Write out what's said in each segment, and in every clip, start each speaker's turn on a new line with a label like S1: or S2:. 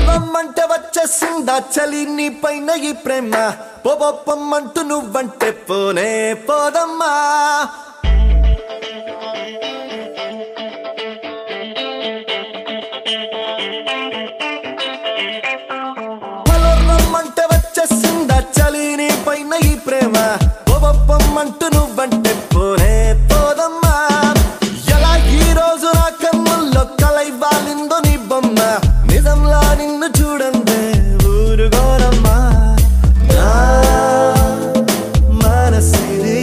S1: పొరమ్మంటే వచ్చేసిందా చలి నీ పైన ఈ ప్రేమ పొప్పమ్మంటూ నువ్వంటే పోనే పోదమ్మా పొలరమ్మంటే వచ్చేసిందా చలి నీ పైన ఈ ప్రేమ పొప్పమ్మంటూ నువ్వంటే పోనే పోదమ్మా ఎలా ఈ రోజు నా కన్నుల్లో కలై వాలిందో నీ బొమ్మ నిజంలా నిన్ను చూడందే ఊరుగోరమ్మా నా మనసిది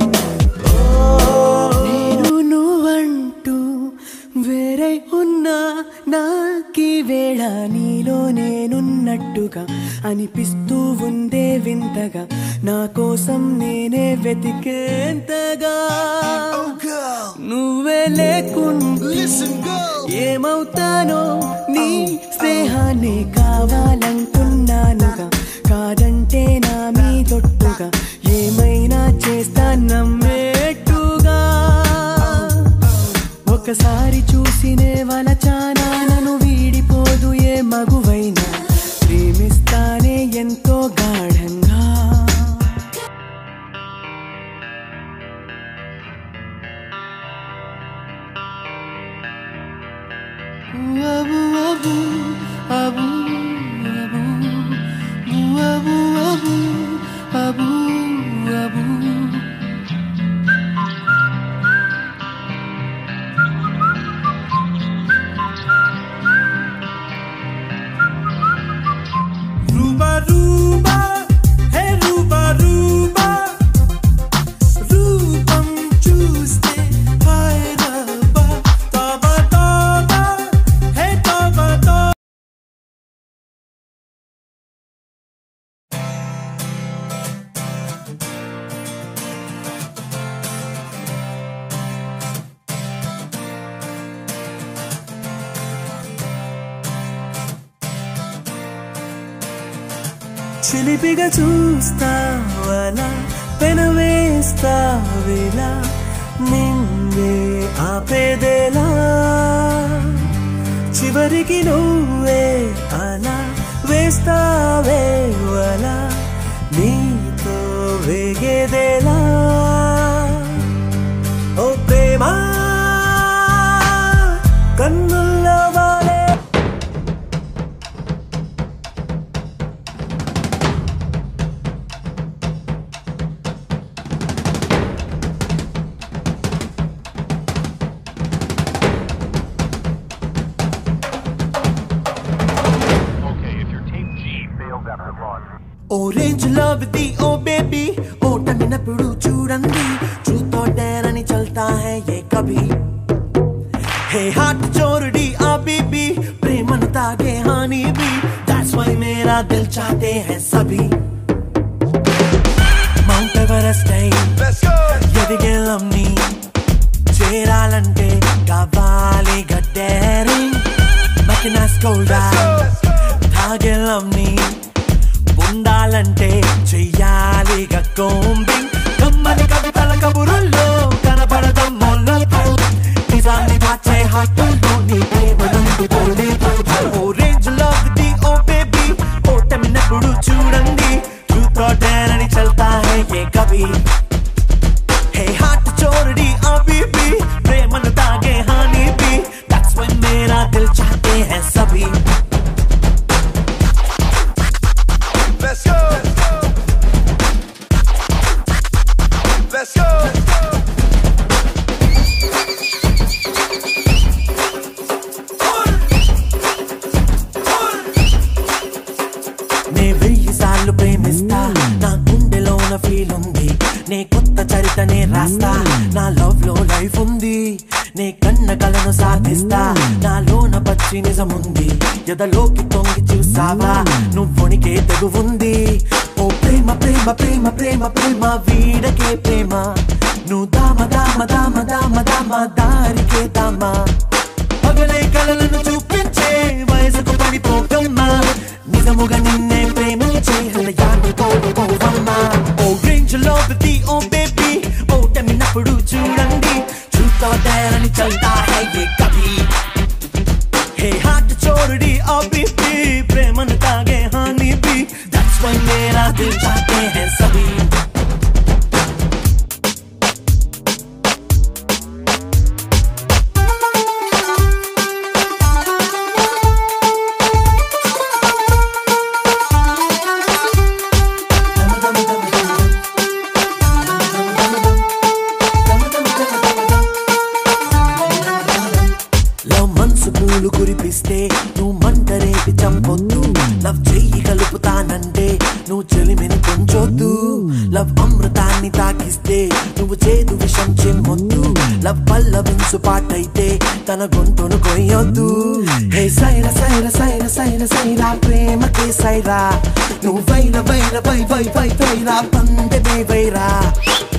S2: నేను నువ్వంటూ వేరే ఉన్నా నాకీ వేళ నీలో నేనున్నట్టుగా అనిపిస్తూ ఉందే వింతగా నా కోసం నేనే వెతికేంతగా నువ్వే లేకుండా
S1: Listen, girl.
S2: ఏమవుతానో నీ స్నేహాన్ని కావాలనుకున్నానుగా కాదంటే నా మీదొట్టుగా ఏమైనా చేస్తా నమ్మేట్టుగా ఒకసారి చూసినే వలచానా నన్ను వీడిపోదు ఏ మగువైనా ప్రేమిస్తానే ఎంతో గాఢంగా అబు అబు అబు అబు అబు అబు అబు అబు
S1: రూబా రూబా హే రూబా రూబా రూపం చూస్తే హైరబా తబా తబా హే తబా తబా
S2: చిలిపిగా చూస్తావలా పెనవేస్తావేలా నిన్నే ఆపేదేలా చివరికి నువ్వే అలా వేస్తావేవలా నీతో వేగేదేలా ఓ ప్రేమ కన్నుల్లో వాలే
S3: Okay, if your tape G fails after launch.
S1: Orange love the oh baby ఓటమినప్పుడు చూడండి ట్రూత్ और डेयर అని చల్తా है ये कभी హే హార్ట్ చోరుడి ఆ బీబీ ప్రేమను తాగే హాని బి దట్స్ వై మేరా దిల్ చాహతే हैं సభీ మౌంట్ ఎవరెస్ట్ అయి ఎదిగేలమ్ని చేరాలంటే కావాలి గడ్డేరి మకినా స్కౌల్డా తాగేలమ్ని ఉండాలంటే చెయ్యాలి కోంబింగ్ కమ్మని కవితల కబురుల్లో కనపడదం మొల్లతో నిజాన్ని దాచే హాస్టల్లో నీ ప్రేమ నందుకోలేదు orange love the oh baby ఓటమినప్పుడు చూడండి ట్రూత్ और डेयर అని చల్తా है ये कभी హే హార్ట్ చోరడి ఆ బీబీ ప్రేమను తాగే హాని బి దట్స్ when मेरा दिल चाहते हैं सभी
S4: Let's go. Let's go.
S1: నే వెయ్యి సార్లు ప్రేమిస్తా నా గుండెలోన ఫీల్ ఉంది నే కొత్త చరితనే రాస్తా నా లవ్ లో లైఫ్ ఉంది నే కన్న కలను సాధిస్తా నాలోన పచ్చి నిజముంది ఎదలోకి తొంగి చూసావా నువ్వునికే తెగు ఉంది ఓ ప్రేమ ప్రేమ ప్రేమ ప్రేమ ప్రేమ వీడకే ప్రేమ నువ్వు దామ దామ దామ దామ దామ దారికే దామా పగలే కలలను చూపించే వయసుకు పడిపోకమ్మా నిజముగా నిన్నే ప్రేమించే హృదయాన్ని కోరుకోవమ్మా ఓ రేంజ్ లో ప్రతి ఓ బేబీ ఓ టమినప్పుడు చూడండి చూస్తా డేరని చల్తా హై ఏ కభీ హే హార్ట్ చోరుడి ఆ బీపీ కనిపిస్తే నువ్వు మంట రేపి చంపొద్దు లవ్ చెయ్యి కలుపుతానంటే నువ్వు చెలిమిని కొంచొద్దు లవ్ అమృతాన్ని తాకిస్తే నువ్వు చేదు విషం చెమ్మొద్దు లవ్ పల్లవించు పాటైతే తన గొంతును కొయ్యొద్దు హే సైర సైర సైర సైర సైరా ప్రేమకే సైరా నువ్వు వైర వైర వై వై వై వైరా పందెమే వైరా